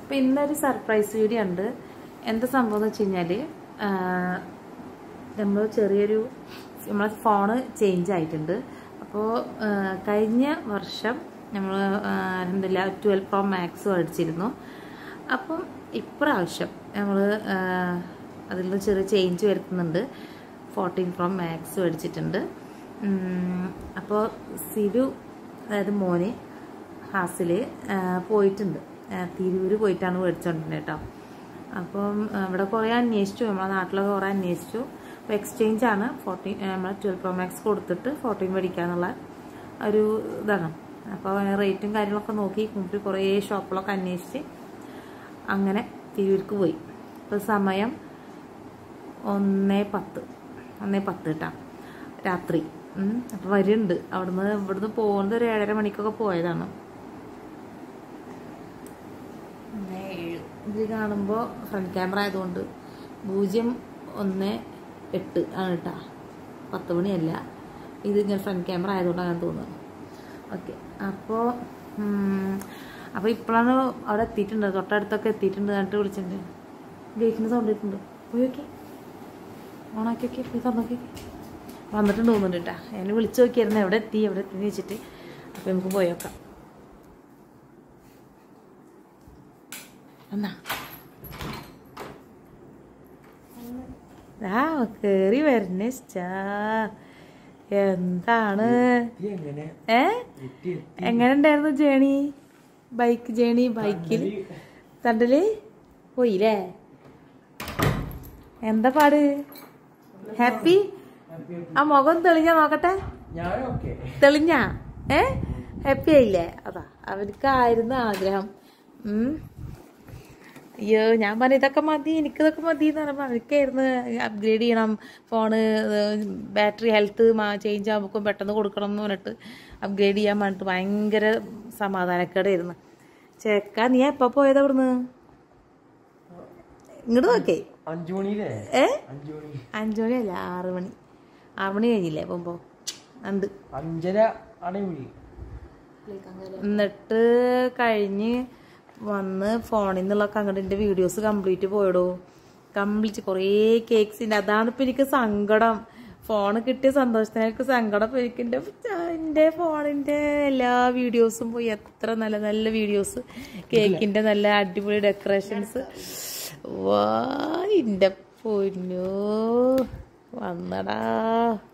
അപ്പോൾ ഇന്നൊരു surprise video ഉണ്ട് എന്താ സംഭവം എന്ന് വെച്ച് കഴിഞ്ഞാൽ നമ്മൾ ചെറിയൊരു നമ്മളെ ഫോണ് ചേഞ്ച് ആയിട്ടുണ്ട് അപ്പോൾ കഴിഞ്ഞ വർഷം നമ്മൾ എന്തില്ല ട്വൽവ് പ്രോ മാക്സ് മേടിച്ചിരുന്നു അപ്പം ഇപ്രാവശ്യം നമ്മൾ അതിൽ നിന്ന് ചെറിയ ചേഞ്ച് വരുത്തുന്നുണ്ട് ഫോർട്ടീൻ പ്രോ മാക്സ് മേടിച്ചിട്ടുണ്ട് അപ്പോൾ സിരു അതായത് മോന് ഹാസിൽ പോയിട്ടുണ്ട് തിരൂർ പോയിട്ടാണ് മേടിച്ചോണ്ടിരുന്നത് കേട്ടോ അപ്പം ഇവിടെ കുറേ അന്വേഷിച്ചു നമ്മളെ നാട്ടിലൊക്കെ കുറേ അന്വേഷിച്ചു അപ്പോൾ എക്സ്ചേഞ്ച് ആണ് ഫോർട്ടീൻ നമ്മളെ ട്വൽവ് പ്രോ മാക്സ് കൊടുത്തിട്ട് ഫോർട്ടീൻ മേടിക്കാന്നുള്ള ഒരു ഇതാണ് അപ്പോൾ റേറ്റും കാര്യങ്ങളൊക്കെ നോക്കി മുമ്പിൽ കുറേ ഷോപ്പിലൊക്കെ അന്വേഷിച്ച് അങ്ങനെ തിരൂർക്ക് പോയി ഇപ്പോൾ സമയം ഒന്നേ പത്ത് ഒന്നേ പത്ത് കേട്ടോ രാത്രി അപ്പോൾ വരുന്നുണ്ട് അവിടുന്ന് ഇവിടുന്ന് പോകുന്നത് ഒരു ഏഴര മണിക്കൊക്കെ പോയതാണ് ഏഴ് ഇത് കാണുമ്പോൾ ഫ്രണ്ട് ക്യാമറ ആയതുകൊണ്ട് പൂജ്യം ഒന്ന് എട്ട് ആണ് കേട്ടോ പത്ത് മണിയല്ല ഇത് ഇങ്ങനെ ഫ്രണ്ട് ക്യാമറ ആയതുകൊണ്ട് അങ്ങനെ തോന്നുന്നു ഓക്കെ അപ്പോൾ അപ്പോൾ ഇപ്പോഴാണ് അവിടെ എത്തിയിട്ടുണ്ട് തൊട്ടടുത്തൊക്കെ എത്തിയിട്ടുണ്ട് എന്നിട്ട് വിളിച്ചിട്ടുണ്ട് ഗേറ്റിന് സൗണ്ട് ഇട്ടുണ്ട് പോയി ഓക്കെ ഓണാക്കി ഓക്കെ പോയി തുറന്നോക്കി വന്നിട്ടുണ്ട് തോന്നുന്നുണ്ട് കേട്ടോ എന്നെ വിളിച്ചു നോക്കിയായിരുന്നു എവിടെ എത്തി എവിടെ എത്തി എന്ന് വെച്ചിട്ട് അപ്പോൾ നമുക്ക് പോയി നോക്കാം എന്നാ ആ കേറി വരണേ സ്റ്റാ എന്താണ് ഏ എങ്ങനെ ഉണ്ടായിരുന്നു ജേണി ബൈക്ക് ജേണി ബൈക്കിൽ തണ്ടല് പോയില്ലേ എന്താ പാട് ഹാപ്പി ആ മുഖം തെളിഞ്ഞാ നോക്കട്ടെ തെളിഞ്ഞ ഏ ഹാപ്പി ആയില്ലേ അതാ അവർക്കായിരുന്നു ആഗ്രഹം ഉം അയ്യോ ഞാൻ പറഞ്ഞു ഇതൊക്കെ മതി എനിക്കിതൊക്കെ മതി എന്ന് പറഞ്ഞപ്പോൾ അവർക്കായിരുന്നു അപ്ഗ്രേഡ് ചെയ്യണം ഫോണ് ബാറ്ററി ഹെൽത്ത് ചേഞ്ച് ആകുമ്പോൾ പെട്ടെന്ന് കൊടുക്കണം എന്ന് പറഞ്ഞിട്ട് അപ്ഗ്രേഡ് ചെയ്യാൻ പറഞ്ഞിട്ട് ഭയങ്കര സമാധാനക്കേടായിരുന്നു ചേക്ക നീ എപ്പോ പോയത് അവിടുന്ന് ഇങ്ങോട്ട് നോക്കേ അഞ്ചു മണിയിലേ ഏ അഞ്ചു മണി അഞ്ചു മണി അല്ല ആറ് മണി ആറ് മണി കഴിഞ്ഞില്ലേ പോകുമ്പോ ഉണ്ട് അഞ്ചര ആണ് വിളി എന്നിട്ട് കഴിഞ്ഞ് വന്ന് ഫോണിൽ നിന്നുള്ളൊക്കെ അങ്ങോട്ട് എൻ്റെ വീഡിയോസ് കംപ്ലീറ്റ് പോയിടോ കംപ്ലീറ്റ് കുറേ കേക്ക്സിൻ്റെ അതാണ് ഇപ്പം എനിക്ക് സങ്കടം ഫോൺ കിട്ടിയ സന്തോഷത്തിന് എനിക്ക് സങ്കടം ഇപ്പം എനിക്ക് എൻ്റെ എൻ്റെ ഫോണിൻ്റെ എല്ലാ വീഡിയോസും പോയി എത്ര നല്ല നല്ല വീഡിയോസ് കേക്കിൻ്റെ നല്ല അടിപൊളി ഡെക്കറേഷൻസ് വാ എൻ്റെ പൊന്നോ വന്നടാ